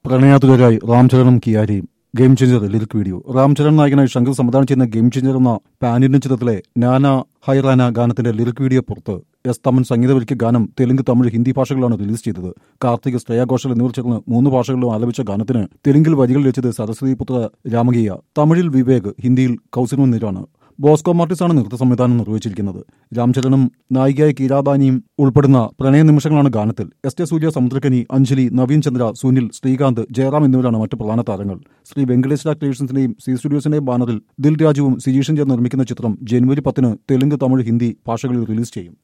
പ്രണയാതുരരായി രാംചരണും കിയാരിയും game changer lyric video Ram Charan നായകനായി ശങ്കർ സംവിധാനം ചെയ്യുന്ന ഗെയിം ചേഞ്ചർ എന്ന പാനിന്റെ ചിത്രത്തിലെ നാന ഹൈറാന ഗാനത്തിന്റെ ലിറിക് വീഡിയോ പുറത്ത് എസ് തമൻ സംഗീതവരിക്ക് ഗാനം തെലുങ്ക് തമിഴ് ഹിന്ദി ഭാഷകളിലാണ് റിലീസ് ചെയ്തത് കാർത്തിക് ശ്രേയ ഘോഷൽ എന്നിവർ ചേർന്ന് മൂന്ന് ഭാഷകളിലും ആലപിച്ച ഗാനത്തിന് തെലുങ്കിൽ വരികൾ രചിച്ചത് സരസ്വതി പുത്ര രാമകീയ തമിഴിൽ വിവേക് ഹിന്ദിയിൽ കൗസിൻ മന്ദിരാണ് ബോസ്കോ മാർട്ടിസാണ് നൃത്ത സംവിധാനം നിർവഹിച്ചിരിക്കുന്നത് രാംചരനും നായികയായ കീരാബാനിയും ഉൾപ്പെടുന്ന പ്രണയ നിമിഷങ്ങളാണ് ഗാനത്തിൽ എസ് ടെ സൂര്യ സമുദ്രക്കനി അഞ്ജലി നവീൻ ചന്ദ്ര സുനിൽ ശ്രീകാന്ത് ജയറാം എന്നിവരാണ് മറ്റ് പ്രധാന താരങ്ങൾ ശ്രീ വെങ്കടേശ്വര ക്രിയേഷൻസിന്റെയും സി സ്റ്റുഡിയോസിന്റെയും ബാനറിൽ ദിൽ രാജുവും സിജീഷും ചേർന്ന് നിർമ്മിക്കുന്ന ചിത്രം ജനുവരി പത്തിന് തെലുങ്ക് തമിഴ് ഹിന്ദി ഭാഷകളിൽ റിലീസ് ചെയ്യും